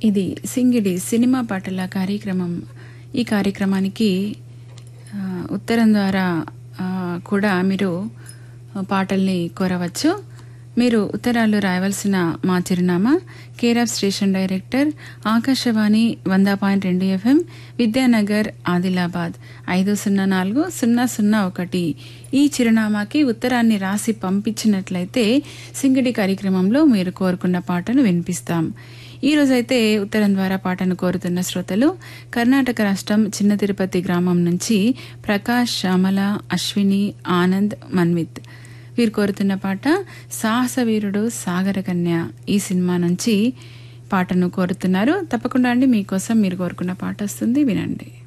ఇది సింగిడి సినిమా పాటల కార్యక్రమం ఈ కార్యక్రమానికి ఆ, ఉత్తరం ద్వారా ఆ, కూడా మీరు పాటల్ని కోరవచ్చు మీరు ఉత్తరాలు రాయవలసిన మా చిరునామా care of station director Akashvani వంద పాయింట్ రెండు ఎఫ్ఎం విద్యానగర్ ఆదిలాబాద్ ఐదు సున్నా నాలుగు సున్నా సున్నా ఒకటి ఈ చిరునామాకి ఉత్తరాన్ని రాసి పంపించినట్లయితే సింగిడి కార్యక్రమంలో మీరు కోరుకున్న పాటను వినిపిస్తాం ఈ రోజైతే ఉత్తరం ద్వారా పాటను కోరుతున్న శ్రోతలు కర్ణాటక రాష్ట్రం చిన్న తిరుపతి గ్రామం నుంచి ప్రకాష్ శ్యామల అశ్విని ఆనంద్ మన్విత్ వీరు కోరుతున్న పాట సాహసవీరుడు సాగరకన్య ఈ సినిమా నుంచి పాటను కోరుతున్నారు తప్పకుండా అండి మీకోసం మీరు కోరుకున్న పాట వస్తుంది వినండి